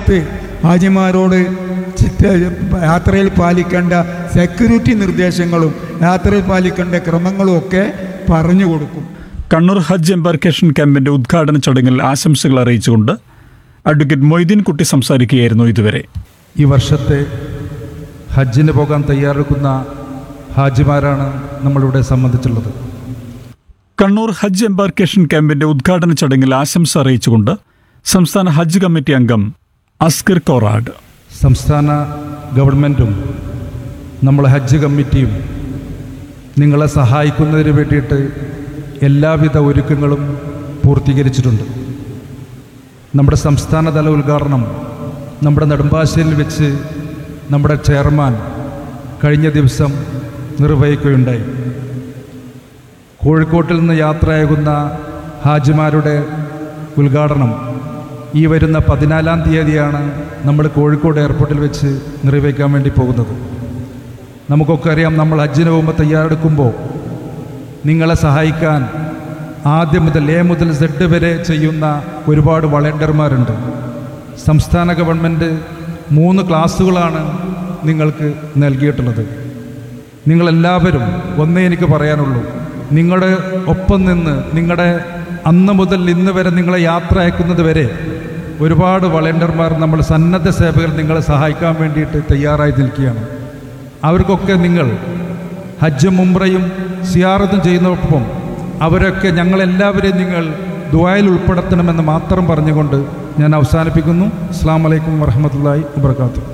സമയത്ത് ഹാജിമാരോട് ചിത്ത- യാത്രയിൽ പാലിക്കേണ്ട സെക്യൂരിറ്റി നിർദ്ദേശങ്ങളും യാത്രയിൽ പാലിക്കേണ്ട ക്രമങ്ങളും ഒക്കെ പറഞ്ഞു കൊടുക്കും കണ്ണൂർ ഹജ്ജ് എംബാർക്കേഷൻ ക്യാമ്പിന്റെ ഉദ്ഘാടന ചടങ്ങിൽ ആശംസകൾ അറിയിച്ചുകൊണ്ട് അഡ്വക്കേറ്റ് മൊയ്തീൻ കുട്ടി സംസാരിക്കുകയായിരുന്നു ഇതുവരെ ഈ വർഷത്തെ ഹജ്ജിന് പോകാൻ തയ്യാറെടുക്കുന്ന ഹാജിമാരാണ് നമ്മളിവിടെ സംബന്ധിച്ചുള്ളത് കണ്ണൂർ ഹജ്ജ് എംബാർക്കേഷൻ ക്യാമ്പിന്റെ ഉദ്ഘാടന ചടങ്ങിൽ ആശംസ അറിയിച്ചുകൊണ്ട് സംസ്ഥാന ഹജ്ജ് കമ്മിറ്റി അംഗം അസ്കർ കോറാഡ് സംസ്ഥാന ഗവൺമെൻറ്റും നമ്മളെ ഹജ്ജ് കമ്മിറ്റിയും നിങ്ങളെ സഹായിക്കുന്നതിന് വേണ്ടിയിട്ട് എല്ലാവിധ ഒരുക്കങ്ങളും പൂർത്തീകരിച്ചിട്ടുണ്ട് നമ്മുടെ സംസ്ഥാനതല ഉദ്ഘാടനം നമ്മുടെ നെടുമ്പാശ്ശേരിയിൽ വെച്ച് നമ്മുടെ ചെയർമാൻ കഴിഞ്ഞ ദിവസം നിർവഹിക്കുകയുണ്ടായി കോഴിക്കോട്ടിൽ നിന്ന് യാത്രയാകുന്ന ഹാജിമാരുടെ ഉദ്ഘാടനം ഈ വരുന്ന പതിനാലാം തീയതിയാണ് നമ്മൾ കോഴിക്കോട് എയർപോർട്ടിൽ വെച്ച് നിർവഹിക്കാൻ വേണ്ടി പോകുന്നത് നമുക്കൊക്കെ അറിയാം നമ്മൾ ഹജ്ജിന് പോകുമ്പോൾ തയ്യാറെടുക്കുമ്പോൾ നിങ്ങളെ സഹായിക്കാൻ ആദ്യം മുതൽ എ മുതൽ സെഡ് വരെ ചെയ്യുന്ന ഒരുപാട് വളണ്ടിയർമാരുണ്ട് സംസ്ഥാന ഗവൺമെൻറ് മൂന്ന് ക്ലാസ്സുകളാണ് നിങ്ങൾക്ക് നൽകിയിട്ടുള്ളത് നിങ്ങളെല്ലാവരും ഒന്നേ എനിക്ക് പറയാനുള്ളൂ നിങ്ങളുടെ ഒപ്പം നിന്ന് നിങ്ങളുടെ അന്ന് മുതൽ ഇന്ന് വരെ നിങ്ങളെ യാത്ര അയക്കുന്നത് വരെ ഒരുപാട് വളണ്ടിയർമാർ നമ്മൾ സന്നദ്ധ സേവകർ നിങ്ങളെ സഹായിക്കാൻ വേണ്ടിയിട്ട് തയ്യാറായി നിൽക്കുകയാണ് അവർക്കൊക്കെ നിങ്ങൾ ഹജ്ജും മുംറയും സിയാറത്തും ചെയ്യുന്നതോടൊപ്പം അവരൊക്കെ ഞങ്ങളെല്ലാവരെയും നിങ്ങൾ ദുബായിൽ ഉൾപ്പെടുത്തണമെന്ന് മാത്രം പറഞ്ഞുകൊണ്ട് ഞാൻ അവസാനിപ്പിക്കുന്നു അസ്സാം വലൈക്കും വറഹമത്തല്ലാഹി വാത്തു